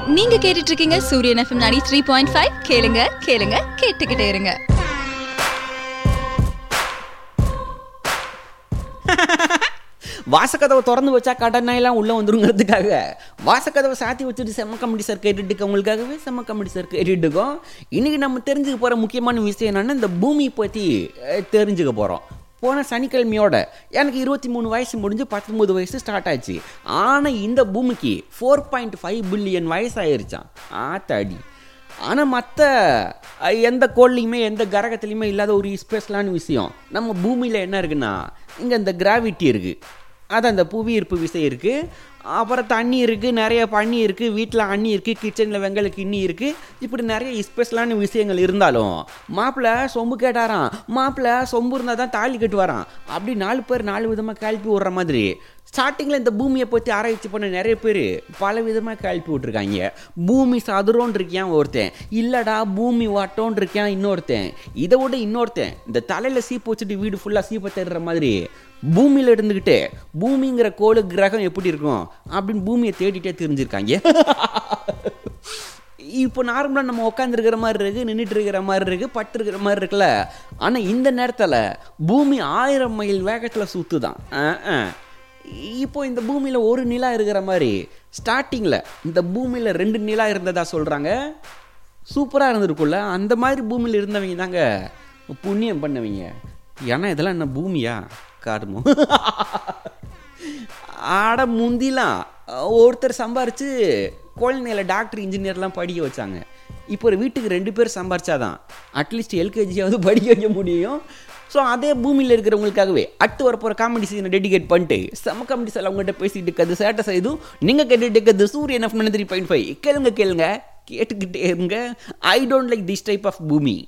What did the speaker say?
நீங்க கேட்டுட்டு இருக்கீங்க சூரியன் எஃப்எம் 93.5 த்ரீ பாயிண்ட் ஃபைவ் கேளுங்க கேளுங்க கேட்டுக்கிட்டே இருங்க வாசக்கதவை திறந்து வச்சா கடனாயெல்லாம் உள்ளே வந்துருங்கிறதுக்காக வாசக்கதவை சாத்தி வச்சுட்டு செம்ம கமெடி சார் கேட்டுட்டு இருக்கவங்களுக்காகவே செம்ம கமெடி சார் கேட்டுட்டு இருக்கோம் இன்றைக்கி நம்ம தெரிஞ்சுக்க போகிற முக்கியமான விஷயம் என்னென்னா இந்த பூமி பற்றி அஹ், தெரிஞ்சுக்க போகிறோம் போன சனிக்கிழமையோட எனக்கு இருபத்தி மூணு வயசு முடிஞ்சு பத்தொம்பது வயசு ஸ்டார்ட் ஆச்சு ஆனால் இந்த பூமிக்கு ஃபோர் பாயிண்ட் ஃபைவ் பில்லியன் வயசு ஆயிருச்சான் ஆத்தாடி ஆனால் மற்ற எந்த கோள்லையுமே எந்த கிரகத்துலையுமே இல்லாத ஒரு ஸ்பெஷலான விஷயம் நம்ம பூமியில் என்ன இருக்குன்னா இங்கே இந்த கிராவிட்டி இருக்குது அது அந்த புவி ஈர்ப்பு விசை இருக்குது அப்புறம் தண்ணி இருக்குது நிறைய பண்ணி இருக்குது வீட்டில் அண்ணி இருக்குது கிச்சனில் வெங்கலுக்கு இன்னி இருக்குது இப்படி நிறைய ஸ்பெஷலான விஷயங்கள் இருந்தாலும் மாப்பிள்ளை சொம்பு கேட்டாராம் மாப்பிள்ளை சொம்பு இருந்தால் தான் தாலி கட்டுவாராம் அப்படி நாலு பேர் நாலு விதமாக கிளப்பி விட்ற மாதிரி ஸ்டார்டிங்கில் இந்த பூமியை பற்றி ஆராய்ச்சி பண்ண நிறைய பேர் பல விதமாக கிளப்பி விட்ருக்காங்க பூமி சதுரோன்னு இருக்கியான் ஒருத்தன் இல்லைடா பூமி வட்டோன்னு இருக்கியான் இன்னொருத்தன் இதை விட இன்னொருத்தன் இந்த தலையில் சீப்பு வச்சுட்டு வீடு ஃபுல்லாக சீப்பை தேடுற மாதிரி பூமியில் இருந்துக்கிட்டு பூமிங்கிற கோளு கிரகம் எப்படி இருக்கும் அப்படின்னு பூமியை தேடிட்டே தெரிஞ்சிருக்காங்க இப்போ நார்மலாக நம்ம உட்காந்துருக்கிற மாதிரி இருக்குது நின்றுட்டு இருக்கிற மாதிரி இருக்குது பட்டு இருக்கிற மாதிரி இருக்குல்ல ஆனால் இந்த நேரத்தில் பூமி ஆயிரம் மைல் வேகத்தில் சுற்றுதான் இப்போ இந்த பூமியில் ஒரு நிலா இருக்கிற மாதிரி ஸ்டார்டிங்கில் இந்த பூமியில் ரெண்டு நிலா இருந்ததா சொல்கிறாங்க சூப்பராக இருந்திருக்குல்ல அந்த மாதிரி பூமியில் இருந்தவங்க தாங்க புண்ணியம் பண்ணவங்க ஏன்னா இதெல்லாம் என்ன பூமியா காரணம் ஆட முந்திலாம் ஒருத்தர் சம்பாரிச்சு குழந்தைங்கள டாக்டர் இன்ஜினியர்லாம் படிக்க வச்சாங்க இப்போ ஒரு வீட்டுக்கு ரெண்டு பேர் சம்பாரிச்சாதான் அட்லீஸ்ட் எல்கேஜியாவது படிக்க வைக்க முடியும் ஸோ அதே பூமியில் இருக்கிறவங்களுக்காகவே அடுத்து வர போகிற காமெடி சீனை டெடிகேட் பண்ணிட்டு செம காமெடி சார் அவங்ககிட்ட பேசிட்டு இருக்கிறது சேட்டை செய்தும் நீங்கள் கேட்டுட்டு இருக்கிறது சூரியன் எஃப் த்ரீ பாயிண்ட் ஃபைவ் கேளுங்க கேளுங்க கேட்டுக்கிட்டே இருங்க I don't like this type of பூமி